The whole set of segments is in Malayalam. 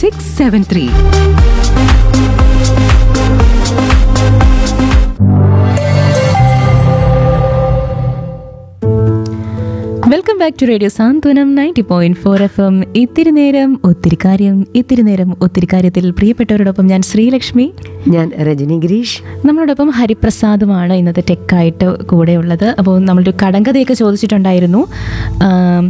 six seven three welcome back to radio Santhwanam ninety point four F M ഇത്തിരി നേരം ഒത്തിരി കാര്യം ഇത്തിരി നേരം ഒത്തിരി കാര്യത്തിൽ പ്രിയപ്പെട്ടവരോടൊപ്പം ഞാൻ ശ്രീലക്ഷ്മി ഞാൻ രജനി ഗിരീഷ് നമ്മളോടൊപ്പം ഹരിപ്രസാദുമാണ് ഇന്നത്തെ ടെക്കായിട്ട് കൂടെയുള്ളത് അപ്പോൾ നമ്മളൊരു കടങ്കഥയൊക്കെ ചോദിച്ചിട്ടുണ്ടായിരുന്നു ആം,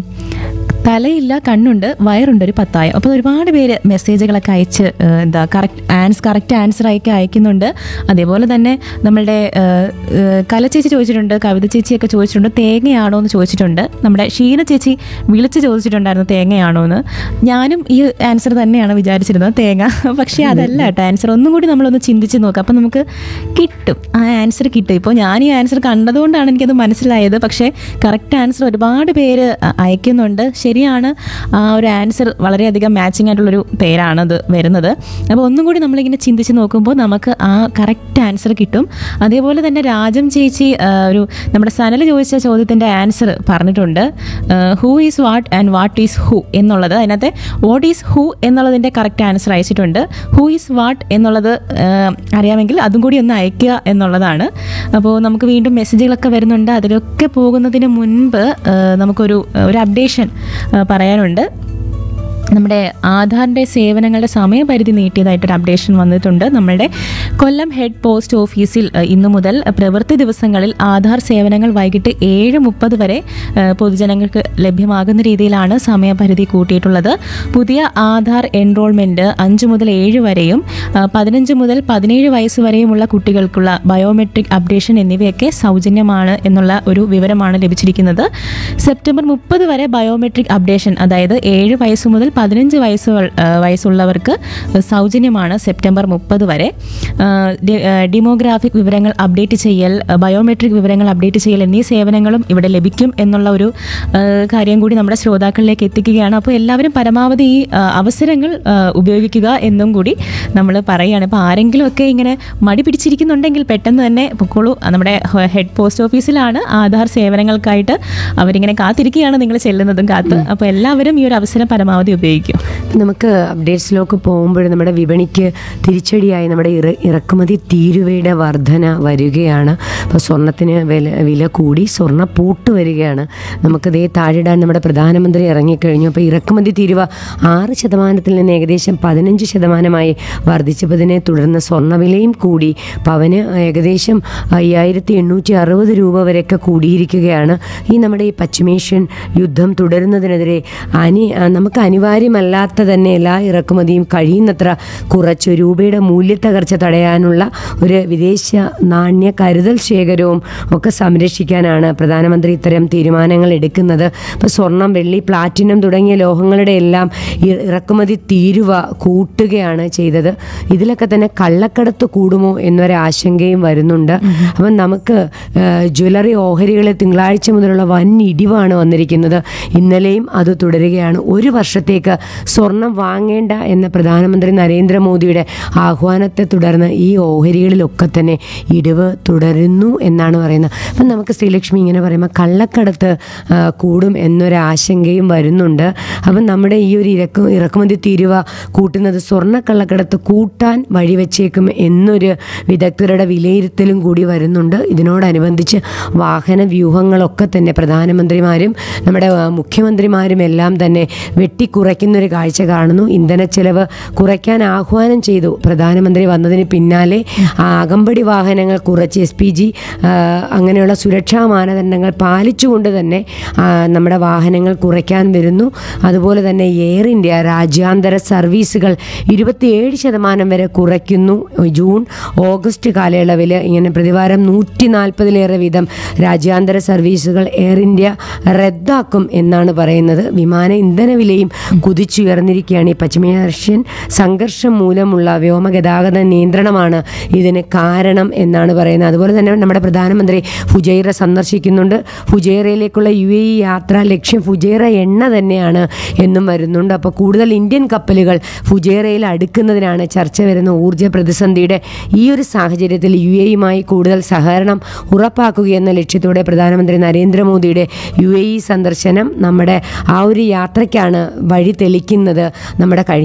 തലയില്ല കണ്ണുണ്ട് വയറുണ്ട് ഒരു പത്തായം അപ്പോൾ ഒരുപാട് പേര് മെസ്സേജുകളൊക്കെ അയച്ച് ആ, എന്താ കറക്റ്റ് ആൻസ് കറക്റ്റ് ആൻസർ അയക്കി അയക്കുന്നുണ്ട് അതേപോലെ തന്നെ നമ്മളുടെ ആ, ആ, കല ചേച്ചി ചോദിച്ചിട്ടുണ്ട് കവിത ചേച്ചിയൊക്കെ ചോദിച്ചിട്ടുണ്ട് തേങ്ങയാണോ എന്ന് ചോദിച്ചിട്ടുണ്ട് നമ്മുടെ ഷീന ചേച്ചി വിളിച്ച് ചോദിച്ചിട്ടുണ്ടായിരുന്നു തേങ്ങയാണോ എന്ന് ഞാനും ഈ ആൻസർ തന്നെയാണ് വിചാരിച്ചിരുന്നത് തേങ്ങ പക്ഷേ അതല്ല കേട്ടോ ആൻസർ ഒന്നും കൂടി നമ്മളൊന്ന് ചിന്തിച്ച് നോക്കാം അപ്പം നമുക്ക് കിട്ടും ആ ആൻസർ കിട്ടും ഇപ്പോൾ ഞാൻ ഈ ആൻസർ കണ്ടതുകൊണ്ടാണ് എനിക്കത് മനസ്സിലായത് പക്ഷേ കറക്റ്റ് ആൻസർ ഒരുപാട് പേര് അ- അയക്കുന്നുണ്ട് ശരിയാണ് ആ ഒരു ആൻസർ വളരെയധികം മാച്ചിങ് ആയിട്ടുള്ളൊരു പേരാണ് അത് വരുന്നത് അപ്പോൾ ഒന്നും കൂടി നമ്മളിങ്ങനെ ചിന്തിച്ച് നോക്കുമ്പോൾ നമുക്ക് ആ കറക്റ്റ് ആൻസർ കിട്ടും അതേപോലെ തന്നെ രാജം ചേച്ചി ആ, ഒരു നമ്മുടെ സനൽ ചോദിച്ച ചോദ്യത്തിൻ്റെ ആൻസർ പറഞ്ഞിട്ടുണ്ട് who is what and what is who എന്നുള്ളത് അതിനകത്തെ വാട്ട് ഈസ് ഹൂ എന്നുള്ളതിൻ്റെ കറക്റ്റ് ആൻസർ അയച്ചിട്ടുണ്ട് ഹൂ ഈസ് വാട്ട് എന്നുള്ളത് ആ, അറിയാമെങ്കിൽ അതും കൂടി ഒന്ന് അയക്കുക എന്നുള്ളതാണ് അപ്പോൾ നമുക്ക് വീണ്ടും മെസ്സേജുകളൊക്കെ വരുന്നുണ്ട് അതിലൊക്കെ പോകുന്നതിന് മുൻപ് ആ, നമുക്കൊരു ഒരു അപ്ഡേഷൻ ആ, പറയാനുണ്ട് നമ്മുടെ ആധാറിൻ്റെ സേവനങ്ങളുടെ സമയപരിധി നീട്ടിയതായിട്ടൊരു അപ്ഡേഷൻ വന്നിട്ടുണ്ട് നമ്മുടെ കൊല്ലം ഹെഡ് പോസ്റ്റ് ഓഫീസിൽ അഹ്, ഇന്നു മുതൽ പ്രവൃത്തി ദിവസങ്ങളിൽ ആധാർ സേവനങ്ങൾ വൈകിട്ട് ഏഴ് മുപ്പത് വരെ അഹ്, പൊതുജനങ്ങൾക്ക് ലഭ്യമാകുന്ന രീതിയിലാണ് സമയപരിധി കൂട്ടിയിട്ടുള്ളത് പുതിയ ആധാർ എൻറോൾമെൻറ്റ് അഞ്ച് മുതൽ ഏഴ് വരെയും അഹ്, പതിനഞ്ച് മുതൽ പതിനേഴ് വയസ്സ് വരെയുമുള്ള കുട്ടികൾക്കുള്ള ബയോമെട്രിക് അപ്ഡേഷൻ എന്നിവയൊക്കെ സൗജന്യമാണ് എന്നുള്ള ഒരു വിവരമാണ് ലഭിച്ചിരിക്കുന്നത് സെപ്റ്റംബർ മുപ്പത് വരെ ബയോമെട്രിക് അപ്ഡേഷൻ അതായത് ഏഴ് വയസ്സ് മുതൽ പതിനഞ്ച് വയസ്സ് വ- ആ, വയസ്സുള്ളവർക്ക് സൗജന്യമാണ് സെപ്റ്റംബർ മുപ്പത് വരെ ആ, ഡി- ആ, ഡിമോഗ്രാഫിക് വിവരങ്ങൾ അപ്ഡേറ്റ് ചെയ്യൽ ആ, ബയോമെട്രിക് വിവരങ്ങൾ അപ്ഡേറ്റ് ചെയ്യൽ എന്നീ സേവനങ്ങളും ഇവിടെ ലഭിക്കും എന്നുള്ള ഒരു ആ, കാര്യം കൂടി നമ്മുടെ ശ്രോതാക്കളിലേക്ക് എത്തിക്കുകയാണ് അപ്പോൾ എല്ലാവരും പരമാവധി ഈ ആ, അവസരങ്ങൾ ആ, ഉപയോഗിക്കുക എന്നും കൂടി നമ്മൾ പറയുകയാണ് ഇപ്പോൾ ആരെങ്കിലുമൊക്കെ ഇങ്ങനെ മടി പിടിച്ചിരിക്കുന്നുണ്ടെങ്കിൽ പെട്ടെന്ന് തന്നെ പൊക്കോളൂ നമ്മുടെ ഹെഡ് പോസ്റ്റ് ഓഫീസിലാണ് ആധാർ സേവനങ്ങൾക്കായിട്ട് അവരിങ്ങനെ കാത്തിരിക്കുകയാണ് നിങ്ങൾ ചെല്ലുന്നതും കാത്ത് അപ്പോൾ എല്ലാവരും ഈ ഒരു അവസരം പരമാവധി ഉപയോഗിക്കും നമുക്ക് അപ്ഡേറ്റ്സിലേക്ക് പോകുമ്പോൾ നമ്മുടെ വിപണിക്ക് തിരിച്ചടിയായി നമ്മുടെ ഇറ ഇറക്കുമതി തീരുവയുടെ വർധന വരികയാണ് അപ്പോൾ സ്വർണത്തിന് വില വില കൂടി സ്വർണ്ണ പൂട്ട് വരികയാണ് നമുക്കിതേ താഴിടാൻ നമ്മുടെ പ്രധാനമന്ത്രി ഇറങ്ങിക്കഴിഞ്ഞു അപ്പോൾ ഇറക്കുമതി തീരുവ ആറ് ശതമാനത്തിൽ നിന്ന് ഏകദേശം പതിനഞ്ച് ശതമാനമായി വർദ്ധിച്ചതിനെ തുടർന്ന് സ്വർണ്ണവിലയും കൂടി പവന് ഏകദേശം അയ്യായിരത്തി എണ്ണൂറ്റി അറുപത് രൂപ വരെയൊക്കെ കൂടിയിരിക്കുകയാണ് ഈ നമ്മുടെ ഈ പശ്ചിമേഷ്യൻ യുദ്ധം തുടരുന്നതിനെതിരെ അനി ആ, നമുക്ക് അനിവാര്യമല്ലാത്ത തന്നെ എല്ലാ ഇറക്കുമതിയും കഴിയുന്നത്ര കുറച്ച് രൂപയുടെ മൂല്യത്തകർച്ച തടയാനുള്ള ഒരു വിദേശ നാണ്യ കരുതൽ ശേഖരവും ഒക്കെ സംരക്ഷിക്കാനാണ് പ്രധാനമന്ത്രി ഇത്തരം തീരുമാനങ്ങൾ എടുക്കുന്നത് ഇപ്പോൾ സ്വർണം വെള്ളി പ്ലാറ്റിനം തുടങ്ങിയ ലോഹങ്ങളുടെ എല്ലാം ഇ- ഇറക്കുമതി തീരുവ കൂട്ടുകയാണ് ചെയ്തത് ഇതിലൊക്കെ തന്നെ കള്ളക്കടത്ത് കൂടുമോ എന്നൊരു ആശങ്കയും വരുന്നുണ്ട് അപ്പം നമുക്ക് ആ, ജ്വല്ലറി ഓഹരികളിൽ തിങ്കളാഴ്ച മുതലുള്ള വൻ ഇടിവാണ് വന്നിരിക്കുന്നത് ഇന്നലെയും അത് തുടരുകയാണ് ഒരു വർഷത്തേക്ക് സ്വർണം വാങ്ങേണ്ട എന്ന പ്രധാനമന്ത്രി നരേന്ദ്രമോദിയുടെ ആഹ്വാനത്തെ തുടർന്ന് ഈ ഓഹരികളിലൊക്കെ തന്നെ ഇടിവ് തുടരുന്നു എന്നാണ് പറയുന്നത് അപ്പം നമുക്ക് ശ്രീലക്ഷ്മി ഇങ്ങനെ പറയുമ്പോൾ കള്ളക്കടത്ത് ആ, കൂടും എന്നൊരു ആശങ്കയും വരുന്നുണ്ട് അപ്പം നമ്മുടെ ഈ ഒരു ഇറക്കു ഇറക്കുമതി തീരുവ കൂട്ടുന്നത് സ്വർണ്ണ കള്ളക്കടത്ത് കൂട്ടാൻ വഴിവെച്ചേക്കും എന്നൊരു വിദഗ്ധരുടെ വിലയിരുത്തലും കൂടി വരുന്നുണ്ട് ഇതിനോടനുബന്ധിച്ച് വാഹന വ്യൂഹങ്ങളൊക്കെ തന്നെ പ്രധാനമന്ത്രിമാരും നമ്മുടെ ആ, മുഖ്യമന്ത്രിമാരും എല്ലാം തന്നെ വെട്ടിക്കുറയ്ക്കുന്നൊരു കാഴ്ച കാണുന്നു ഇന്ധനച്ചെലവ് കുറയ്ക്കാൻ ആഹ്വാനം ചെയ്തു പ്രധാനമന്ത്രി വന്നതിന് പിന്നാലെ ആ അകമ്പടി വാഹനങ്ങൾ കുറച്ച് എസ് പി ജി അങ്ങനെയുള്ള സുരക്ഷാ മാനദണ്ഡങ്ങൾ പാലിച്ചുകൊണ്ട് തന്നെ ആ, നമ്മുടെ വാഹനങ്ങൾ കുറയ്ക്കാൻ വരുന്നു അതുപോലെ തന്നെ എയർ ഇന്ത്യ രാജ്യാന്തര സർവീസുകൾ ഇരുപത്തിയേഴ് ശതമാനം വരെ കുറയ്ക്കുന്നു ജൂൺ ഓഗസ്റ്റ് കാലയളവിൽ ഇങ്ങനെ പ്രതിവാരം നൂറ്റി നാൽപ്പതിലേറെ വീതം രാജ്യാന്തര സർവീസുകൾ എയർ ഇന്ത്യ റദ്ദാക്കും എന്നാണ് പറയുന്നത് വിമാന ഇന്ധന വിലയും കുതിച്ചുയർന്നിരിക്കുകയാണ് ഈ പശ്ചിമേഷ്യൻ സംഘർഷം മൂലമുള്ള വ്യോമഗതാഗത നിയന്ത്രണമാണ് ഇതിന് കാരണം എന്നാണ് പറയുന്നത് അതുപോലെ തന്നെ നമ്മുടെ പ്രധാനമന്ത്രി ഫുജൈറ സന്ദർശിക്കുന്നുണ്ട് ഫുജൈറയിലേക്കുള്ള യു എ ഇ യാത്ര ലക്ഷ്യം ഫുജൈറ എണ്ണ തന്നെയാണ് എന്നും വരുന്നുണ്ട് അപ്പോൾ കൂടുതൽ ഇന്ത്യൻ കപ്പലുകൾ ഫുജൈറയിൽ അടുക്കുന്നതിനാണ് ചർച്ച വരുന്ന ഊർജ്ജ പ്രതിസന്ധിയുടെ ഈ ഒരു സാഹചര്യത്തിൽ യു എയുമായി കൂടുതൽ സഹകരണം ഉറപ്പാക്കുകയെന്ന ലക്ഷ്യത്തോടെ പ്രധാനമന്ത്രി നരേന്ദ്രമോദിയുടെ യു എ ഇ സന്ദർശനം നമ്മുടെ ആ ഒരു യാത്രയ്ക്കാണ് വഴി തെളിക്കുന്നത് നമ്മുടെ കഴിഞ്ഞ